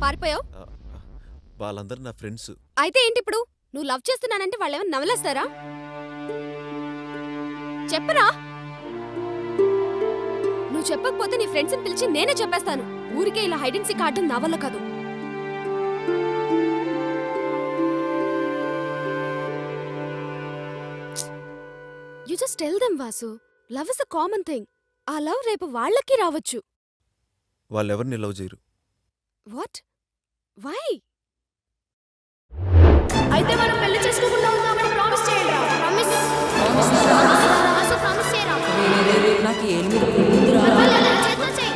పారిపోయావు ఆ, వాళ్ళందరూ నా ఫ్రెండ్స్ అయితే ఏంటి ఇప్పుడు నువ్వు లవ్ చేస్తున్నానంటే వాళ్ళేమో నవలేస్తారా చెప్పరా నువ్వు చెప్పకపోతే నీ ఫ్రెండ్స్ని పిలిచి నేనే చెప్పేస్తాను ఊరికే ఇలా హైడెన్సీ ఆడటం నా వల్ల కాదు you just tell them Vasu love is a common thing ఆ లవ్ రేపు వాళ్ళకి రావచ్చు వాళ్ళు ఎవరిని లవ్ చేయరు వాట్ వై అయితే మనం పెళ్లి చేసుకోకుండా ఉందామని ప్రామిస్ చేయండి ప్రామిస్ వాసు ప్రామిస్ చేయరా నాకు ఏం మీద పువ్వుందిరా. చేతిలో చేయి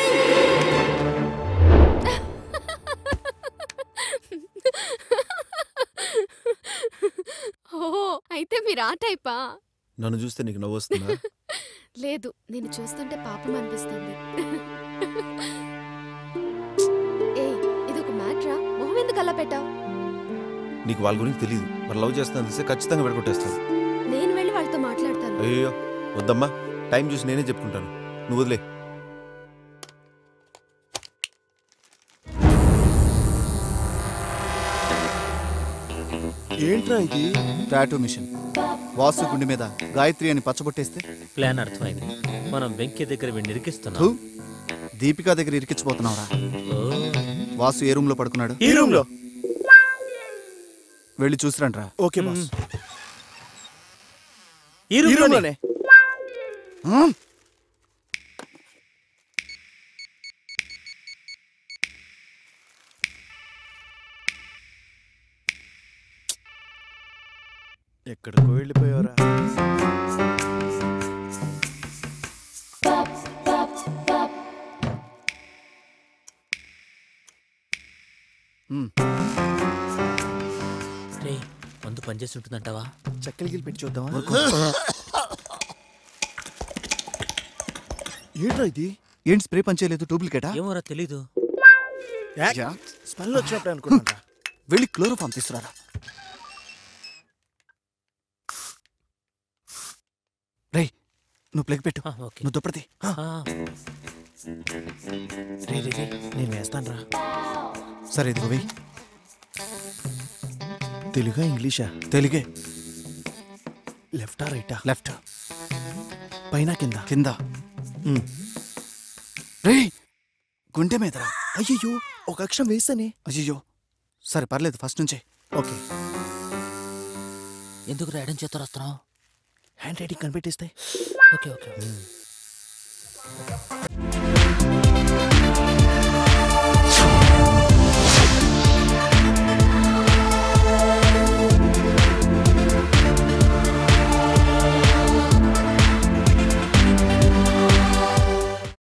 ఓహో అయితే మీరు ఆ టైపా నన్ను చూస్తే నీకు నవ్వు వస్తుందా లేదు నేను చూస్తుంటే పాపం అనిపిస్తుంది ఏ ఇదొక మ్యాట్రా మొహం ఎందుకు అలా పెట్టావు నీకు వాళ్ళ గురించి తెలియదు మరి లవ్ చేస్తాను తెలిస్తే ఖచ్చితంగా పెడగొట్టేస్తాను నేను వెళ్ళి వాళ్ళతో మాట్లాడతాను అయ్యో వద్దమ్మా టైం చూసి నేనే చెప్పుకుంటాను నువ్వు వదిలే ఏంట్రా ఇది టాటూ మిషన్ వాసు గుండె మీద గాయత్రి అని పచ్చబొట్టేస్తే ప్లాన్ అర్థమైంది మనం వెంకీ దగ్గర వీడిని థూ, ఇరికిస్తున్నాం దీపికా దగ్గర ఇరికించిపోతున్నావురా ఓ, వాసు ఏ రూమ్ లో పడుకున్నాడు ఈ రూమ్ లో వెళ్ళి చూసిరంట్రా ఓకే బాస్ ఈ ఈ రూమ్ రూమ్ లోనే. లోనే హ్మ్. ఎక్కడికో వెళ్ళిపోయావరా హ్మ్. రేయ్, మందు పనిచేసి ఉంటుందంటావా చక్కలు గిల్ పెట్టి చూద్దామా ఏంట్రా ఇది ఏంటి స్ప్రే పనిచేయలేదు డూప్లికేటా ఏమోరా తెలీదు యా. స్మెల్ వచ్చినప్పుడు అనుకున్నాను వెళ్ళి క్లోరోఫామ్ తీసుకురారా రేయ్ నువ్వు ప్లగ్ పెట్టు ఆ, ఓకే నువ్వు దుప్పటి ఆ, రే రే రే నేను వేస్తాను రా సరే ఇదిగో వెయ్యి తెలుగా ఇంగ్లీషా తెలుగే లెఫ్టా రైటా లెఫ్ట్ పైన కింద కింద హ్మ్. రేయ్ గుండె మీదరా అయ్యయ్యో ఒక అక్షరం వేస్తానే అయ్యో సరే పర్లేదు ఫస్ట్ నుంచే ఓకే ఎందుకు రాయడం చేత రాస్తున్నావు హ్యాండ్ రైటింగ్ కనిపెట్టేస్తే ఓకే ఓకే